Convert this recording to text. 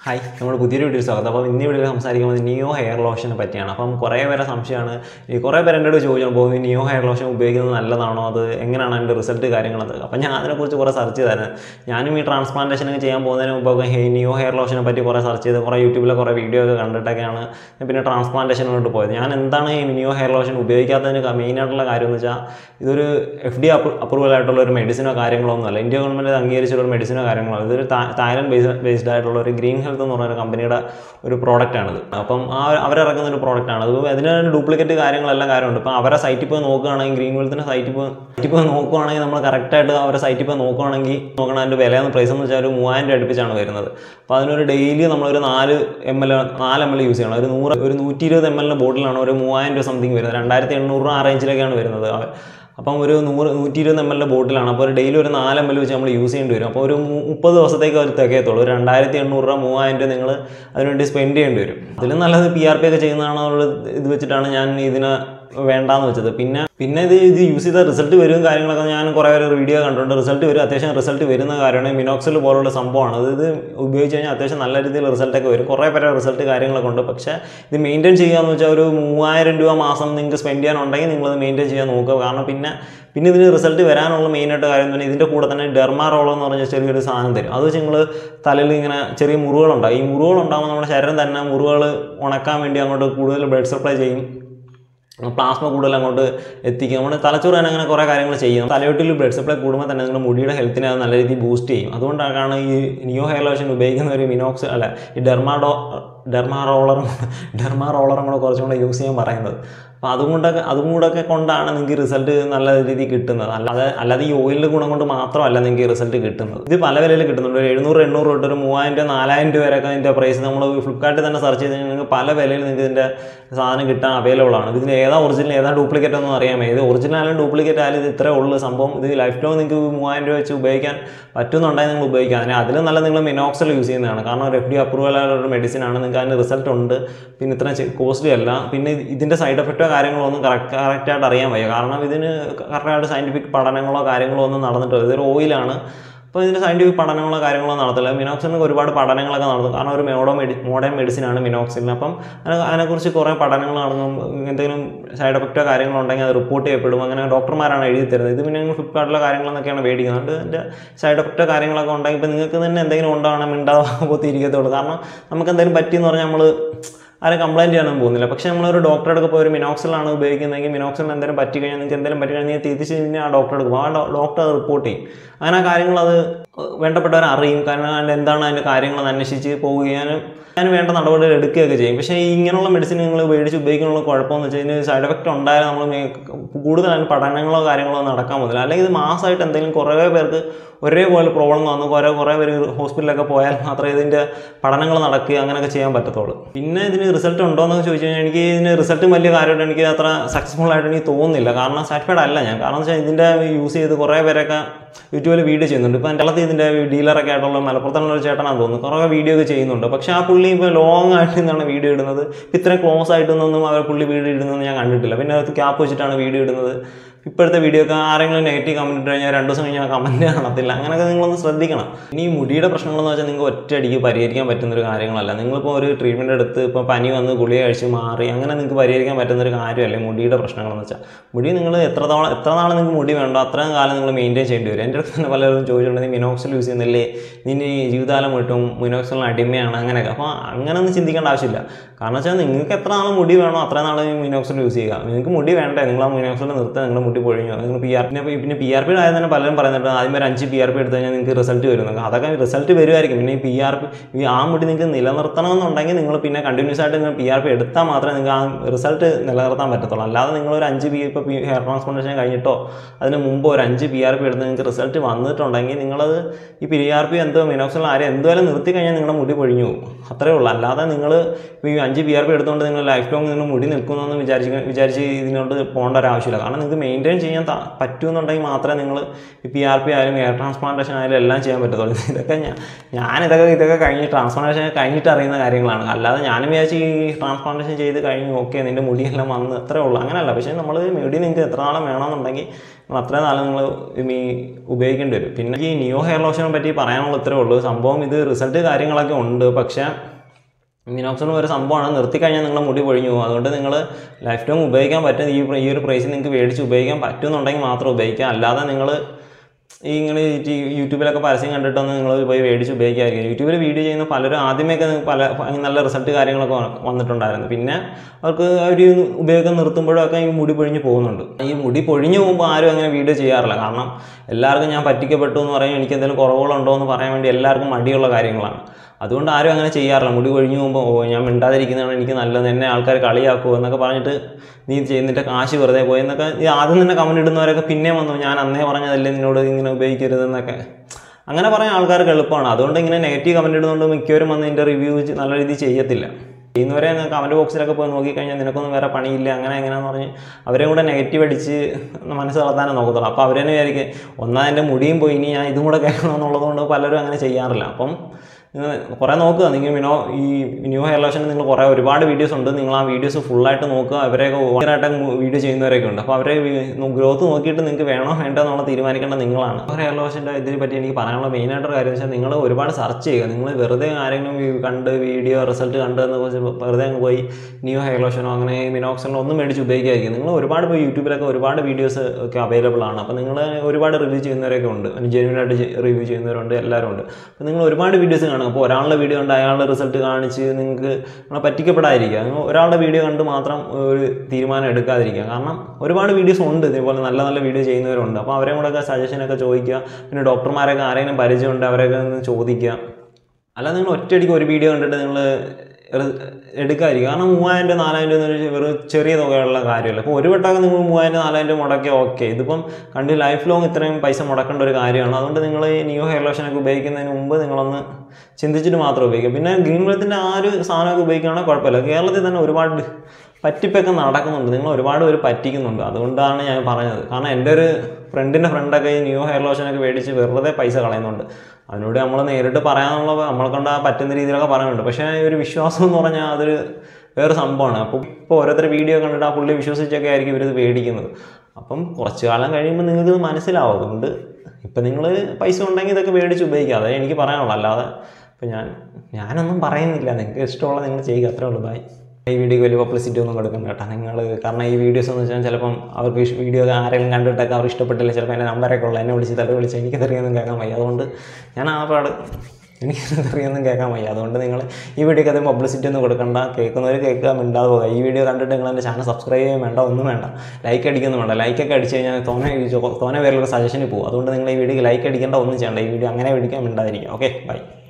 Hi നമ്മൾ പുതിയൊരു video സ്വാഗതം അപ്പോൾ ഇന്ന് വീഡിയോയിൽ സംസാരിക്കുന്നത് നിയോ ഹെയർ ലോഷനെ പറ്റിയാണ് അപ്പം കുറേ പേരെ സംശയമാണ് ഈ കുറേ പേര് എൻ്റെ അടുത്ത് ചോദിച്ചു അപ്പോൾ ഈ നിയോ ഹെയർ ലോഷൻ ഉപയോഗിക്കുന്നത് നല്ലതാണോ അത് എങ്ങനെയാണ് അതിൻ്റെ റിസൾട്ട് കാര്യങ്ങളത് അപ്പം ഞാൻ അതിനെക്കുറിച്ച് കുറേ സെർച്ച് ചെയ്തായിരുന്നു ഞാനും ഈ ട്രാൻസ്പ്ലാന്റേഷനൊക്കെ ചെയ്യാൻ പോകുന്നതിന് മുമ്പൊക്കെ ഹേ നിയോ ഹെയർ ലോഷനെ പറ്റി കുറേ സെർച്ച് ചെയ്ത് കുറേ യൂട്യൂബിലെ കുറേ വീഡിയോ ഒക്കെ കണ്ടിട്ടൊക്കെയാണ് ഞാൻ പിന്നെ ട്രാൻസ്പ്ലാന്റേഷനോട്ട് പോയത് ഞാൻ എന്താണ് ഈ നിയോ ഹെയർ ലോഷൻ ഉപയോഗിക്കാത്തതിന് മെയിനായിട്ടുള്ള കാര്യം എന്ന് വെച്ചാൽ ഇതൊരു എഫ് ഡി അപ്രൂവൽ ആയിട്ടുള്ള ഒരു മെഡിസിനോ കാര്യങ്ങളോ ഒന്നുമല്ല ഇന്ത്യ ഗവൺമെൻറ് അംഗീകരിച്ചിട്ടുള്ള ഒരു മെഡിസിനോ കാര്യങ്ങളോ അല്ല. ഇതൊരു താ- തായ്ലൻഡ് ബേസ് ബേസ്ഡ് ആയിട്ടുള്ള ഒരു ഗ്രീൻ ഹെൽത്ത് എന്ന് പറഞ്ഞ ഒരു കമ്പനിയുടെ ഒരു പ്രോഡക്റ്റാണിത് അപ്പം ആ അവരിറക്കുന്ന ഒരു പ്രോഡക്റ്റാണ് അത് അതിന് ഡ്യൂപ്ലിക്കേറ്റ് കാര്യങ്ങളെല്ലാം കാര്യമുണ്ട് ഇപ്പം അവരെ സൈറ്റിൽ പോയി നോക്കുകയാണെങ്കിൽ ഗ്രീൻ വെൽത്തിൻ്റെ സൈറ്റിൽ പോയി സൈറ്റിൽ പോയി നോക്കുകയാണെങ്കിൽ നമ്മൾ കറക്റ്റായിട്ട് അവരുടെ സൈറ്റിൽ പോയി നോക്കുകയാണെങ്കിൽ നോക്കണം അതിൻ്റെ വില എന്ന് പ്രൈസ് എന്ന് വെച്ചാൽ ഒരു മൂവായിരം രൂപ അടുപ്പിച്ചാണ് വരുന്നത് അപ്പോൾ അതിനൊരു ഡെയിലി നമ്മളൊരു നാല് എം എൽ നാല് എം എൽ യൂസ് ചെയ്യണം ഒരു നൂറ് ഒരു നൂറ്റി ഇരുപത് എം എല്ലിൻ്റെ ബോട്ടിലാണ് ഒരു മൂവായിരം രൂപ സംതിങ് വരുന്നത് രണ്ടായിരത്തി എണ്ണൂറ് രൂപ ആ റേഞ്ചിലൊക്കെയാണ് വരുന്നത് അപ്പം ഒരു നൂറ് നൂറ്റി ഇരുപത് എം എല്ലിൻ്റെ ബോട്ടിലാണ് അപ്പോൾ ഒരു ഡെയിലി ഒരു നാല് എം എൽ വെച്ച് നമ്മൾ യൂസ് ചെയ്യേണ്ടി വരും അപ്പോൾ ഒരു മു- മുപ്പത് ദിവസത്തേക്ക് അവർ തികയത്തുള്ളൂ ഒരു രണ്ടായിരത്തി എണ്ണൂറ് രൂപ മൂവായിരം രൂപ നിങ്ങൾ അതിനുവേണ്ടി സ്പെൻഡ് ചെയ്യേണ്ടി വരും അതിലും നല്ലത് പി ആർ പി ഒക്കെ ചെയ്യുന്നതാണെന്നുള്ള ഇത് വെച്ചിട്ടാണ് ഞാൻ ഇതിന് വേണ്ടാന്ന് വെച്ചത് പിന്നെ പിന്നെ ഇത് ഇത് യൂസ് ചെയ്ത റിസൾട്ട് വരും കാര്യങ്ങളൊക്കെ ഞാൻ കുറേ പേര് വീഡിയോ കണ്ടിട്ടുണ്ട് റിസൾട്ട് വരും അത്യാവശ്യം റിസൾട്ട് വരുന്ന കാര്യമാണ് മിനോക്സിൽ പോലുള്ള സംഭവമാണ് അത് ഇത് ഉപയോഗിച്ച് കഴിഞ്ഞാൽ അത്യാവശ്യം നല്ല രീതിയിൽ റിസൾട്ടൊക്കെ വരും കുറേ പേരെ റിസൾട്ട് കാര്യങ്ങളൊക്കെ ഉണ്ട് പക്ഷേ ഇത് മെയിൻറ്റെയിൻ ചെയ്യാന്ന് വെച്ചാൽ ഒരു മൂവായിരം രൂപ മാസം നിങ്ങൾക്ക് സ്പെൻഡ് ചെയ്യാനുണ്ടെങ്കിൽ നിങ്ങളത് മെയിൻറ്റെയിൻ ചെയ്യാൻ നോക്കുക കാരണം പിന്നെ പിന്നെ ഇതിന് റിസൾട്ട് വരാനുള്ള മെയിനായിട്ട് കാര്യം എന്ന് പറഞ്ഞാൽ ഇതിൻ്റെ കൂടെ തന്നെ ഡെർമാറോളം എന്ന് പറഞ്ഞ ചെറിയൊരു സാധനം തരും അത് വെച്ച് നിങ്ങൾ തലയിൽ ഇങ്ങനെ ചെറിയ മുറിവുകളുണ്ടാവും ഈ മുറിവുകളുണ്ടാകുമ്പോൾ നമ്മുടെ ശരീരം തന്നെ മുറിവുകൾ ഉണക്കാൻ വേണ്ടി അങ്ങോട്ട് കൂടുതൽ ബ്ലഡ് സപ്ലൈ ചെയ്യും പ്ലാസ്മ കൂടുതൽ അങ്ങോട്ട് എത്തിക്കും നമ്മുടെ തലച്ചോറ് തന്നെ അങ്ങനെ കുറേ കാര്യങ്ങൾ ചെയ്യും തലയോട്ടിൽ ബ്ലഡ് സപ്ലൈ കൂടുമ്പോൾ തന്നെ നിങ്ങളുടെ മുടിയുടെ ഹെൽത്തിനെ അത് നല്ല രീതിയിൽ ബൂസ്റ്റ് ചെയ്യും അതുകൊണ്ടാണ് ഈ നിയോ ഹെയർ ലോഷൻ ഉപയോഗിക്കുന്ന ഒരു മിനോക്സ് അല്ല ഈ ഡെർമാഡോ ഡെർമാ റോളറും ഡെർമാ റോളറും കൂടെ കുറച്ചും കൂടെ യൂസ് ചെയ്യാൻ പറയുന്നത് അപ്പോൾ അതും കൊണ്ടൊക്കെ അതും കൂടെയൊക്കെ കൊണ്ടാണ് നിങ്ങൾക്ക് റിസൾട്ട് നല്ല രീതിയിൽ കിട്ടുന്നത് അല്ലാതെ അല്ലാതെ ഈ ഓയിലിൻ്റെ ഗുണം കൊണ്ട് മാത്രമല്ല നിങ്ങൾക്ക് റിസൾട്ട് കിട്ടുന്നത് ഇത് പല വിലയിൽ കിട്ടുന്നുണ്ട് ഒരു എഴുന്നൂറ് എണ്ണൂറ് തൊട്ട് ഒരു മൂവായിരം രൂപ നാലായിരം രൂപ വരെയൊക്കെ ഇതിൻ്റെ പ്രൈസ് നമ്മൾ ഫ്ലിപ്കാർട്ടിൽ തന്നെ സെർച്ച് ചെയ്ത് കഴിഞ്ഞാൽ നിങ്ങൾക്ക് പല വിലയിൽ നിങ്ങൾക്ക് ഇതിൻ്റെ സാധനം കിട്ടാൻ അവൈലബിൾ ആണ് ഇതിന് ഏതാ ഒറിജിനൽ ഏതാ ഡ്യൂപ്ലിക്കേറ്റ് ഒന്നും അറിയാമേ ഇത് ഒറിജിനൽ ആയാലും ഡ്യൂപ്ലിക്കേറ്റ് ആയാലും ഇത് ഇത്രേ ഉള്ളൂ സംഭവം ഇത് ലൈഫ് ലോങ് നിങ്ങൾക്ക് മൂവായിരം രൂപ വെച്ച് ഉപയോഗിക്കാൻ പറ്റുന്നുണ്ടെങ്കിൽ നിങ്ങൾ ഉപയോഗിക്കാം അതിന് അതിലും നല്ല നിങ്ങൾ മിനോക്സൽ യൂസ് ചെയ്യുന്നതാണ് കാരണം ഒരു എഫ് ഡി അപ്രൂവൽ ആയുള്ള ഒരു മെഡിസിൻ ആണ് നിങ്ങൾക്ക് അതിന് റിസൾട്ട് ഉണ്ട് പിന്നെ ഇത്ര കോസ്റ്റ്ലി അല്ല പിന്നെ ഇത് ഇതിൻ്റെ സൈഡ് എഫക്റ്റോ കാര്യങ്ങളോ ഒന്നും കറക്റ്റ് കറക്റ്റായിട്ട് അറിയാൻ വയ്യ കാരണം ഇതിന് കറക്റ്റായിട്ട് സയൻറ്റിഫിക് പഠനങ്ങളോ കാര്യങ്ങളോ ഒന്നും നടന്നിട്ടില്ല ഇതൊരു ഓയിലാണ് അപ്പോൾ ഇതിൻ്റെ സയൻറ്റിഫിക് പഠനങ്ങളോ കാര്യങ്ങളോ നടത്തില്ല മിനോക്സിന് ഒരുപാട് പഠനങ്ങളൊക്കെ നടന്നു കാരണം ഒരു മോഡോ മെഡി മോഡേൺ മെഡിസിനാണ് മിനോക്സിൻ അപ്പം അതിനെ- അതിനെക്കുറിച്ച് കുറേ പഠനങ്ങൾ നടന്നും എന്തെങ്കിലും സൈഡ് എഫക്റ്റോ കാര്യങ്ങളോ ഉണ്ടെങ്കിൽ അത് റിപ്പോർട്ട് ചെയ്യപ്പെടും അങ്ങനെ ഡോക്ടർമാരാണ് എഴുതി തരുന്നത് ഇത് പിന്നെ നിങ്ങൾ ഫ്ലിപ്കാർട്ടിലെ കാര്യങ്ങളെന്നൊക്കെയാണ് മേടിക്കുന്നത് അതുകൊണ്ട് ഇതിൻ്റെ സൈഡ് എഫക്റ്റോ കാര്യങ്ങളൊക്കെ ഉണ്ടെങ്കിൽ ഇപ്പോൾ നിങ്ങൾക്ക് തന്നെ എന്തെങ്കിലും ഉണ്ടാവണം മിണ്ടാതെ പോത്തിരിക്കത്തുള്ളൂ കാരണം നമുക്ക് എന്തെങ്കിലും പറ്റിയെന്ന് പറഞ്ഞാൽ നമ്മൾ ആരും കംപ്ലൈൻറ്റ് ചെയ്യാനൊന്നും പോകുന്നില്ല പക്ഷേ നമ്മളൊരു ഡോക്ടറെ അടുത്ത് പോയി ഒരു മിനോക്സിലാണ് ഉപയോഗിക്കുന്നതെങ്കിൽ മിനോക്സിൽ എന്തെങ്കിലും പറ്റി കഴിഞ്ഞാൽ നിങ്ങൾക്ക് എന്തെങ്കിലും പറ്റി കഴിഞ്ഞാൽ തിരിച്ച് കഴിഞ്ഞാൽ ആ ഡോക്ടറെ എടുക്കും ആ ഡോക്ടർ അത് റിപ്പോർട്ട് ചെയ്യും അങ്ങനെ ആ കാര്യങ്ങൾ അത് വേണ്ടപ്പെട്ടവർ അറിയും കാരണം അതിൻ്റെ എന്താണ് അതിൻ്റെ കാര്യങ്ങൾ അന്വേഷിച്ച് പോവുകയും അതിന് വേണ്ട നടപടികൾ എടുക്കുകയൊക്കെ ചെയ്യും പക്ഷേ ഈ ഇങ്ങനെയുള്ള മെഡിസിൻ നിങ്ങൾ മേടിച്ച് ഉപയോഗിക്കാനുള്ള കുഴപ്പമെന്ന് വെച്ചാൽ ഇതിന് സൈഡ് എഫക്റ്റ് ഉണ്ടായാൽ നമ്മൾ മേ- കൂടുതൽ അതിന് പഠനങ്ങളോ കാര്യങ്ങളോ നടക്കാൻ പോകുന്നില്ല അല്ലെങ്കിൽ ഇത് മാസമായിട്ട് എന്തെങ്കിലും കുറേ പേർക്ക് ഒരേപോലെ പ്രോബ്ലം വന്നു കുറേ കുറേ പേര് ഹോസ്പിറ്റലിലൊക്കെ പോയാൽ മാത്രമേ ഇതിൻ്റെ പഠനങ്ങൾ നടക്കുക അങ്ങനെയൊക്കെ ചെയ്യാൻ പറ്റത്തുള്ളൂ പിന്നെ ഇതിന് റിസൾട്ട് ഉണ്ടോ എന്ന് ചോദിച്ചു കഴിഞ്ഞാൽ എനിക്ക് ഇതിന് റിസൾട്ടും വലിയ കാര്യമായിട്ട് എനിക്ക് അത്ര സക്സസ്ഫുൾ ആയിട്ട് എനിക്ക് തോന്നുന്നില്ല കാരണം സാറ്റിസ്ഫൈഡ് അല്ല ഞാൻ കാരണം വെച്ചാൽ ഇതിൻ്റെ യൂസ് ചെയ്ത് കുറേ പേരൊക്കെ യൂട്യൂബിൽ വീഡിയോ ചെയ്യുന്നുണ്ട് ഇപ്പോൾ എൻ്റെ അടുത്ത് ഇതിൻ്റെ ഡീലറൊക്കെ ആയിട്ടുള്ള മലപ്പുറത്തുള്ള ഒരു ചേട്ടനാണെന്ന് തോന്നുന്നു കുറേ വീഡിയോ ഒക്കെ ചെയ്യുന്നുണ്ട് പക്ഷേ ആ പുള്ളി ഇപ്പോൾ ലോങ് ആയിട്ട് നിന്നാണ് വീഡിയോ ഇടുന്നത് ഇപ്പം ഇത്രയും ക്ലോസ് ആയിട്ടൊന്നും അവർ പുള്ളി വീഡിയോ ഇടുന്നത് ഞാൻ കണ്ടിട്ടില്ല പിന്നെ അകത്ത് ക്യാപ്പ് വെച്ചിട്ടാണ് വീഡിയോ ഇടുന്നത് ഇപ്പോഴത്തെ വീഡിയോ ഒക്കെ ആരെങ്കിലും നെഗറ്റീവ് കമൻറ്റ് ഇട്ട് കഴിഞ്ഞാൽ രണ്ട് ദിവസം കഴിഞ്ഞാൽ കമൻറ്റ് കാണത്തില്ല അങ്ങനെയൊക്കെ നിങ്ങളൊന്ന് ശ്രദ്ധിക്കണം ഇനി ഈ മുടിയുടെ പ്രശ്നങ്ങളെന്ന് വെച്ചാൽ നിങ്ങൾക്ക് ഒറ്റയടിക്ക് പരിഹരിക്കാൻ പറ്റുന്ന ഒരു കാര്യങ്ങളല്ല നിങ്ങളിപ്പോൾ ഒരു ട്രീറ്റ്മെൻറ്റ് എടുത്ത് ഇപ്പോൾ പനി വന്ന് ഗുളിക കഴിച്ച് മാറി അങ്ങനെ നിങ്ങൾക്ക് പരിഹരിക്കാൻ പറ്റുന്ന ഒരു കാര്യമല്ല ഈ മുടിയുടെ പ്രശ്നങ്ങളെന്ന് വെച്ചാൽ മുടി നിങ്ങൾ എത്ര തവണ എത്ര നാൾ നിങ്ങൾക്ക് മുടി വേണ്ടോ അത്രയും കാലം നിങ്ങൾ മെയിൻറ്റെയിൻ ചെയ്യേണ്ടി വരും എൻ്റെ അടുത്ത് തന്നെ പലരും ചോദിച്ചിട്ടുണ്ട് നീ മിനോക്സിൽ യൂസ് ചെയ്യുന്നില്ലേ നിന്നെ ഈ ജീവിതകാലം കിട്ടും മിനോക്സിലിന് അടിമയാണ് അങ്ങനെയൊക്കെ അപ്പോൾ അങ്ങനെ ഒന്നും ചിന്തിക്കേണ്ട ആവശ്യമില്ല കാരണം വെച്ചാൽ നിങ്ങൾക്ക് എത്ര നാൾ മുടി വേണോ അത്ര നാൾ മിനോക്സിൽ യൂസ് ചെയ്യുക നിങ്ങൾക്ക് മുടി വേണ്ടേ നിങ്ങൾ ആ മിനോക്സിൽ നിർത്തുക നിങ്ങളുടെ മുടി പൊഴിഞ്ഞോ നിങ്ങൾ പി ആർ പിന്നെ പിന്നെ പി ആർ പി ആയത് തന്നെ പലരും പറയുന്നുണ്ട് ആദ്യം ഒരു അഞ്ച് പി ആർ പി എടുത്തു കഴിഞ്ഞാൽ നിങ്ങൾക്ക് റിസൾട്ട് വരുന്നു അതൊക്കെ റിസൾട്ട് വരുമായിരിക്കും പിന്നെ ഈ പി ആർ പി ആ മുടി നിങ്ങൾക്ക് നിലനിർത്തണമെന്നുണ്ടെങ്കിൽ നിങ്ങൾ പിന്നെ കണ്ടിന്യൂസ് ആയിട്ട് നിങ്ങൾ പി ആർ പി എടുത്താൽ മാത്രമേ നിങ്ങൾക്ക് ആ റിസൾട്ട് നിലനിർത്താൻ പറ്റത്തുള്ളൂ അല്ലാതെ നിങ്ങൾ ഒരു അഞ്ച് പി ഇപ്പോൾ പി ഹെയർ ട്രാൻസ്പ്ലാന്റേഷൻ കഴിഞ്ഞിട്ടോ അതിന് മുമ്പ് ഒരു അഞ്ച് പി ആർ പി എടുത്ത് നിങ്ങൾക്ക് റിസൾട്ട് വന്നിട്ടുണ്ടെങ്കിൽ നിങ്ങളത് ഈ പി ആർ പി എന്തോ മിനോക്സിൽ ആരും എന്തുവരെ നിർത്തി കഴിഞ്ഞാൽ നിങ്ങളുടെ മുടി പൊഴിഞ്ഞു പോകും അത്രേ ഉള്ളൂ അല്ലാതെ നിങ്ങൾ ഈ അഞ്ച് പി ആർ പി എടുത്തുകൊണ്ട് നിങ്ങൾ ലൈഫ് ലോങ് നിങ്ങൾ മുടി നിൽക്കുന്നതെന്ന് വിചാരിച്ച് വിചാരിച്ച് ഇതിനോട് പോകേണ്ട ഒരു ആവശ്യമില്ല കാരണം നിങ്ങൾക്ക് മെയിൻറ്റെയിൻ മെയിൻറ്റെയിൻ ചെയ്യാൻ ത- പറ്റുമെന്നുണ്ടെങ്കിൽ മാത്രമേ നിങ്ങൾ ഈ പി ആർ പി ആയാലും എയർ ട്രാൻസ്പ്ലാന്റേഷൻ ആയാലും എല്ലാം ചെയ്യാൻ പറ്റത്തുള്ളൂ ഇതൊക്കെ ഞാൻ ഞാൻ ഇതൊക്കെ ഇതൊക്കെ കഴിഞ്ഞ് ട്രാൻസ്പ്ലാന്റേഷൻ കഴിഞ്ഞിട്ട് അറിയുന്ന കാര്യങ്ങളാണ് അല്ലാതെ ഞാനും വിചാരിച്ച് ഈ ട്രാൻസ്പ്ലാന്റേഷൻ ചെയ്ത് കഴിഞ്ഞു ഓക്കെ നിൻ്റെ മുടിയെല്ലാം വന്ന് അത്രേ ഉള്ളൂ അങ്ങനെയല്ല പക്ഷേ നമ്മൾ മുടി നിങ്ങൾക്ക് എത്ര നാളും വേണമെന്നുണ്ടെങ്കിൽ നിങ്ങൾ അത്രയും നാളെ നിങ്ങൾ ഈ ഉപയോഗിക്കേണ്ടി വരും പിന്നെ ഈ നിയോ ഹെയർ ലോഷനെ പറ്റി പറയാനുള്ള ഇത്രേ ഉള്ളൂ സംഭവം ഇത് റിസൾട്ട് കാര്യങ്ങളൊക്കെ ഉണ്ട് പക്ഷേ മിനോക്സിന് ഒരു സംഭവമാണ് നിർത്തിക്കഴിഞ്ഞാൽ നിങ്ങളുടെ മുടി പൊഴിഞ്ഞു പോകും അതുകൊണ്ട് നിങ്ങൾ ലൈഫ് ടൈം ഉപയോഗിക്കാൻ പറ്റും ഈ ഈ ഒരു പ്രൈസിൽ നിങ്ങൾക്ക് മേടിച്ച് ഉപയോഗിക്കാൻ പറ്റുമെന്നുണ്ടെങ്കിൽ മാത്രം ഉപയോഗിക്കാം അല്ലാതെ നിങ്ങൾ ഈ ഇങ്ങനെ ഈ യൂട്യൂബിലൊക്കെ പരസ്യം കണ്ടിട്ടൊന്നും നിങ്ങൾ പോയി മേടിച്ച് ഉപയോഗിക്കാതിരിക്കും യൂട്യൂബിൽ വീഡിയോ ചെയ്യുന്ന പലരും ആദ്യമൊക്കെ പല നല്ല റിസൾട്ട് കാര്യങ്ങളൊക്കെ വ- വന്നിട്ടുണ്ടായിരുന്നു പിന്നെ അവർക്ക് അവർ ഉപയോഗം നിർത്തുമ്പോഴൊക്കെ ഈ മുടി പൊഴിഞ്ഞ് പോകുന്നുണ്ട് ഈ മുടി പൊഴിഞ്ഞു പോകുമ്പോൾ ആരും അങ്ങനെ വീഡിയോ ചെയ്യാറില്ല കാരണം എല്ലാവർക്കും ഞാൻ പറ്റിക്കപ്പെട്ടു എന്ന് പറയും എനിക്ക് എന്തെങ്കിലും കുറവുകളുണ്ടോ എന്ന് പറയാൻ വേണ്ടി എല്ലാവർക്കും മടിയുള്ള കാര്യങ്ങളാണ് അതുകൊണ്ട് ആരും അങ്ങനെ ചെയ്യാറില്ല മുടി കൊഴിഞ്ഞു പോകുമ്പോൾ ഓ ഞാൻ മിണ്ടാതിരിക്കുന്നതാണ് എനിക്ക് നല്ലത് എന്നെ ആൾക്കാർ കളിയാക്കുമോ എന്നൊക്കെ പറഞ്ഞിട്ട് നീ ചെയ്യുന്നിട്ട് കാശ് വെറുതെ പോയി എന്നൊക്കെ ഈ ആദ്യം തന്നെ കമൻറ്റ് ഇടുന്നവരൊക്കെ പിന്നെ വന്നു ഞാൻ അന്നേ പറഞ്ഞതല്ലേ നിന്നോട് ഇങ്ങനെ ഉപയോഗിക്കരുതെന്നൊക്കെ അങ്ങനെ പറയാൻ ആൾക്കാർക്ക് എളുപ്പമാണ് അതുകൊണ്ട് ഇങ്ങനെ നെഗറ്റീവ് കമൻറ്റ് ഇടുന്നതുകൊണ്ട് മിക്കവരും വന്ന് ഇതിൻ്റെ റിവ്യൂ നല്ല രീതിയിൽ ചെയ്യത്തില്ല ചെയ്യുന്നവരെ കമൻറ്റ് ബോക്സിലൊക്കെ പോയി നോക്കിക്കഴിഞ്ഞാൽ നിനക്കൊന്നും വേറെ പണിയില്ല അങ്ങനെ എങ്ങനെയാന്ന് പറഞ്ഞ് അവരെ കൂടെ നെഗറ്റീവ് അടിച്ച് മനസ്സ് വളർത്താനേ നോക്കത്തുള്ളൂ അപ്പോൾ അവരെന്നെ വിചാരിക്കും ഒന്നാ എൻ്റെ മുടിയും പോയി ഇനി ഞാൻ ഇതും കൂടെ കേൾക്കണം എന്നുള്ളത് കൊണ്ട് പലരും അങ്ങനെ ചെയ്യാറില്ല അപ്പം നിങ്ങൾ കുറേ നോക്കുക നിങ്ങൾ മിനോ ഈ ന്യൂ ഹെയർ ലോഷൻ നിങ്ങൾ കുറേ ഒരുപാട് വീഡിയോസ് ഉണ്ട് നിങ്ങൾ ആ വീഡിയോസ് ഫുള്ളായിട്ട് നോക്കുക അവരെയൊക്കെ ഓവറായിട്ട് വീഡിയോ ചെയ്യുന്നവരൊക്കെ ഉണ്ട് അപ്പോൾ അവരെ ഗ്രോത്ത് നോക്കിയിട്ട് നിങ്ങൾക്ക് വേണോ വേണ്ടോ എന്നുള്ള തീരുമാനിക്കേണ്ട നിങ്ങളാണ് ഹെയർ ലോഷൻ്റെ ഇതിനെ പറ്റി എനിക്ക് പറയാനുള്ള മെയിനായിട്ട് കാര്യം വെച്ചാൽ നിങ്ങൾ ഒരുപാട് സെർച്ച് ചെയ്യുക നിങ്ങൾ വെറുതെ ആരെങ്കിലും വി- കണ്ട് വീഡിയോ റിസൾട്ട് കണ്ട് എന്ന് വെച്ച് വെറുതെ അങ്ങ് പോയി ന്യൂ ഹെയർ ലോഷനോ അങ്ങനെ മിനോക്സണോ ഒന്നും മേടിച്ച് ഉപയോഗിക്കാതിരിക്കും നിങ്ങൾ ഒരുപാട് പോയി യൂട്യൂബിലൊക്കെ ഒരുപാട് വീഡിയോസ് ഒക്കെ അവൈലബിൾ ആണ് അപ്പോൾ നിങ്ങൾ ഒരുപാട് റിവ്യൂ ചെയ്യുന്നവരൊക്കെ ഉണ്ട് ജെന്യൂനായിട്ട് റിവ്യൂ ചെയ്യുന്നവരുണ്ട് എല്ലാവരും ഉണ്ട് അപ്പോൾ നിങ്ങൾ ഒരുപാട് വീഡിയോസ് കാണും അപ്പോൾ ഒരാളുടെ വീഡിയോ കണ്ട് അയാളുടെ റിസൾട്ട് കാണിച്ച് നിങ്ങൾക്ക് നിങ്ങളെ പറ്റിക്കപ്പെടാതിരിക്കുക നിങ്ങൾ ഒരാളുടെ വീഡിയോ കണ്ട് മാത്രം ഒരു തീരുമാനം എടുക്കാതിരിക്കുക കാരണം ഒരുപാട് വീഡിയോസ് ഉണ്ട് ഇതേപോലെ നല്ല നല്ല വീഡിയോ ചെയ്യുന്നവരുണ്ട് അപ്പോൾ അവരെ കൂടെ ഒക്കെ സജഷനൊക്കെ ചോദിക്കുക പിന്നെ ഡോക്ടർമാരൊക്കെ ആരെങ്കിലും പരിചയമുണ്ട് അവരെയൊക്കെ ഒന്ന് ചോദിക്കുക അല്ലാതെ നിങ്ങൾ ഒറ്റയടിക്ക് ഒരു വീഡിയോ കണ്ടിട്ട് നിങ്ങൾ എടുക്കാതിരിക്കും കാരണം മൂവായിരം രൂപ നാലായിരം രൂപ എന്ന് വെച്ചാൽ വെറും ചെറിയ തുകയുള്ള കാര്യമല്ല അപ്പോൾ ഒരു വട്ടമൊക്കെ നിങ്ങൾ മൂവായിരം നാലായിരം രൂപ മുടക്കി ഓക്കെ ഇതിപ്പം കണ്ട് ലൈഫ് ലോങ് ഇത്രയും പൈസ മുടക്കേണ്ട ഒരു കാര്യമാണ് അതുകൊണ്ട് നിങ്ങൾ ഈ ന്യൂ ഹെയർ ലോഷനൊക്കെ ഉപയോഗിക്കുന്നതിന് മുമ്പ് നിങ്ങളൊന്ന് ചിന്തിച്ചിട്ട് മാത്രം ഉപയോഗിക്കുക പിന്നെ ഗ്രീൻ വെള്ളത്തിൻ്റെ ആ ഒരു സാധനമൊക്കെ ഉപയോഗിക്കുകയാണെങ്കിൽ കുഴപ്പമില്ല കേരളത്തിൽ തന്നെ ഒരുപാട് പറ്റിപ്പൊക്കെ നടക്കുന്നുണ്ട് നിങ്ങൾ ഒരുപാട് പേര് പറ്റിക്കുന്നുണ്ട് അതുകൊണ്ടാണ് ഞാൻ പറഞ്ഞത് കാരണം എൻ്റെ ഒരു ഫ്രണ്ടിൻ്റെ ഫ്രണ്ടൊക്കെ ഈ ന്യൂ ഹെയർ ലോഷനൊക്കെ മേടിച്ച് വെറുതെ പൈസ കളയുന്നുണ്ട് അതിനോട് നമ്മൾ നേരിട്ട് പറയാനുള്ള നമ്മളെ കൊണ്ട് ആ പറ്റുന്ന രീതിയിലൊക്കെ പറയുന്നുണ്ട് പക്ഷേ ഈ ഒരു വിശ്വാസം എന്ന് പറഞ്ഞാൽ അതൊരു വേറെ സംഭവമാണ് അപ്പോൾ ഇപ്പോൾ ഓരോരുത്തർ വീഡിയോ കണ്ടിട്ട് ആ പുള്ളി വിശ്വസിച്ചൊക്കെ ആയിരിക്കും ഇവരിത് മേടിക്കുന്നത് അപ്പം കുറച്ച് കാലം കഴിയുമ്പോൾ നിങ്ങൾക്ക് ഇത് മനസ്സിലാവും അതുകൊണ്ട് ഇപ്പം നിങ്ങൾ പൈസ ഉണ്ടെങ്കിൽ ഇതൊക്കെ മേടിച്ച് ഉപയോഗിക്കുക അതേ എനിക്ക് പറയാനുള്ളൂ അല്ലാതെ ഇപ്പം ഞാൻ ഞാനൊന്നും പറയുന്നില്ല നിങ്ങൾക്ക് ഇഷ്ടമുള്ള നിങ്ങൾ ചെയ്യുക അത്രേ ഉള്ളൂ ബൈ ഈ വീഡിയോക്ക് വലിയ പബ്ലിസിറ്റി ഒന്നും കൊടുക്കണ്ട കേട്ടോ നിങ്ങൾ കാരണം ഈ വീഡിയോസ് എന്ന് വെച്ചാൽ ചിലപ്പം അവർക്ക് വീഡിയോ ആരെങ്കിലും കണ്ടിട്ടൊക്കെ അവർ ഇഷ്ടപ്പെട്ടില്ല ചിലപ്പോൾ എൻ്റെ നമ്പറൊക്കെ ഉള്ള എന്നെ വിളിച്ച് തല വിളിച്ച് എനിക്ക് തെറിയൊന്നും കേൾക്കാൻ വയ്യ അതുകൊണ്ട് ഞാൻ ആ പാട് എനിക്ക് തെറിയൊന്നും കേൾക്കാൻ വയ്യ അതുകൊണ്ട് നിങ്ങൾ ഈ വീഡിയോക്ക് അതിന് പബ്ലിസിറ്റി ഒന്നും കൊടുക്കണ്ട കേൾക്കുന്നവർ കേൾക്കുക മിണ്ടാതെ പോകുക ഈ വീഡിയോ കണ്ടിട്ട് നിങ്ങൾ എൻ്റെ ചാനൽ സബ്സ്ക്രൈബ് ചെയ്യാൻ വേണ്ട ഒന്നും വേണ്ട ലൈക്ക് അടിക്കൊന്നും വേണ്ട ലൈക്കൊക്കെ അടിച്ച് കഴിഞ്ഞാൽ തോനെ തോനെ പേരിലൊരു സജഷന് പോകും അതുകൊണ്ട് നിങ്ങൾ ഈ വീഡിയോക്ക് ലൈക്ക് അടിക്കേണ്ട ഒന്നും ചെയ്യണ്ട ഈ വീഡിയോ അങ്ങനെ മേടിക്കാൻ മിണ്ടാതിരിക്കും ഓക്കെ ബൈ